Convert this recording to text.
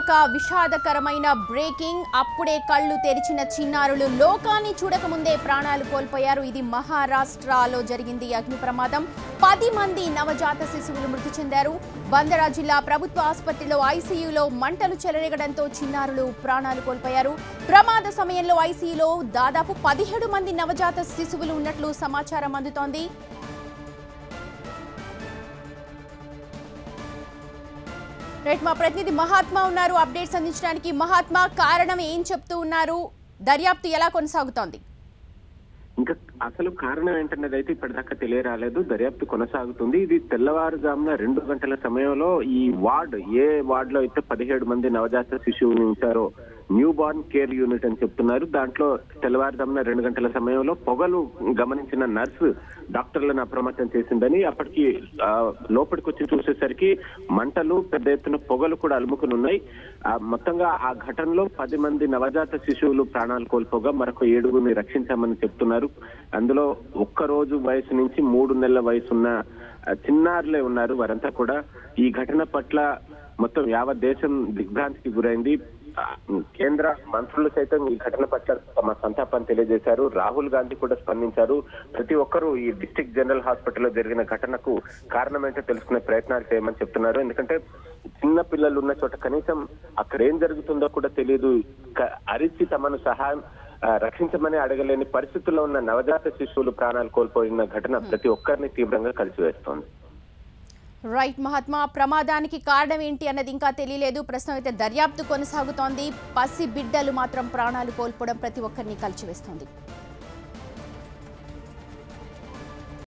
ఒక విషాదకరమైన బ్రేకింగ్ అప్పుడే కళ్ళు తెరిచిన చిన్నారులు లోకాన్ని చూడకముందే ప్రాణాలు కోల్పోయారు ఇది మహారాష్ట్రలో జరిగింది ఈ అగ్ని ప్రమాదం పది మంది నవజాత శిశువులు మృతి చెందారు బందరా జిల్లా ప్రభుత్వ ఆసుపత్రిలో ఐసీయూలో మంటలు చెలరేగడంతో చిన్నారులు ప్రాణాలు కోల్పోయారు ప్రమాద సమయంలో ఐసీయూలో దాదాపు పదిహేడు మంది నవజాత శిశువులు ఉన్నట్లు సమాచారం అందుతోంది రైట్ మా ప్రతినిధి మహాత్మా ఉన్నారు అప్డేట్స్ అందించడానికి మహాత్మా కారణం ఏం చెప్తూ ఉన్నారు దర్యాప్తు ఎలా కొనసాగుతోంది ఇంకా అసలు కారణం ఏంటన్నది అయితే ఇప్పటిదాకా తెలియరాలేదు దర్యాప్తు కొనసాగుతుంది ఇది తెల్లవారుజామున రెండు గంటల సమయంలో ఈ వార్డ్ ఏ వార్డ్ లో అయితే పదిహేడు మంది నవజాత శిశువుని ఉంచారో న్యూ బార్న్ కేర్ యూనిట్ అని చెప్తున్నారు దాంట్లో తెల్లవారుజామున రెండు గంటల సమయంలో పొగలు గమనించిన నర్సు డాక్టర్లను అప్రమత్తం చేసిందని అప్పటికి ఆ, లోపలికి వచ్చి చూసేసరికి మంటలు పెద్ద ఎత్తున పొగలు కూడా అలుముకుని ఉన్నాయి ఆ, మొత్తంగా ఆ ఘటనలో పది మంది నవజాత శిశువులు ప్రాణాలు కోల్పోగా మరొక ఏడుగురిని రక్షించామని చెప్తున్నారు అందులో ఒక్క రోజు వయసు నుంచి మూడు నెలల వయసున్న ఆ, చిన్నారులే ఉన్నారు వారంతా కూడా ఈ ఘటన పట్ల మొత్తం యావత్ దేశం దిగ్భ్రాంతికి గురైంది ఆ, కేంద్ర మంత్రులు సైతం ఈ ఘటన పట్ల తమ సంతాపాన్ని తెలియజేశారు రాహుల్ గాంధీ కూడా స్పందించారు ప్రతి ఒక్కరూ ఈ డిస్ట్రిక్ట్ జనరల్ హాస్పిటల్లో జరిగిన ఘటనకు కారణం ఏంటో తెలుసుకునే ప్రయత్నాలు చేయమని చెప్తున్నారు ఎందుకంటే చిన్న పిల్లలు ఉన్న చోట కనీసం అక్కడ ఏం జరుగుతుందో కూడా తెలియదు క- అరిచి తమను సహాయం ఆ, రక్షించమని అడగలేని పరిస్థితుల్లో ఉన్న నవజాత శిశువులు ప్రాణాలు కోల్పోయిన ఘటన ప్రతి ఒక్కరిని తీవ్రంగా కలిసివేస్తోంది రైట్ మహాత్మా ప్రమాదానికి కారణం ఏంటి అన్నది ఇంకా తెలియలేదు ప్రస్తుతం అయితే దర్యాప్తు కొనసాగుతోంది పసి బిడ్డలు మాత్రం ప్రాణాలు కోల్పోవడం ప్రతి ఒక్కరిని కలిచివేస్తోంది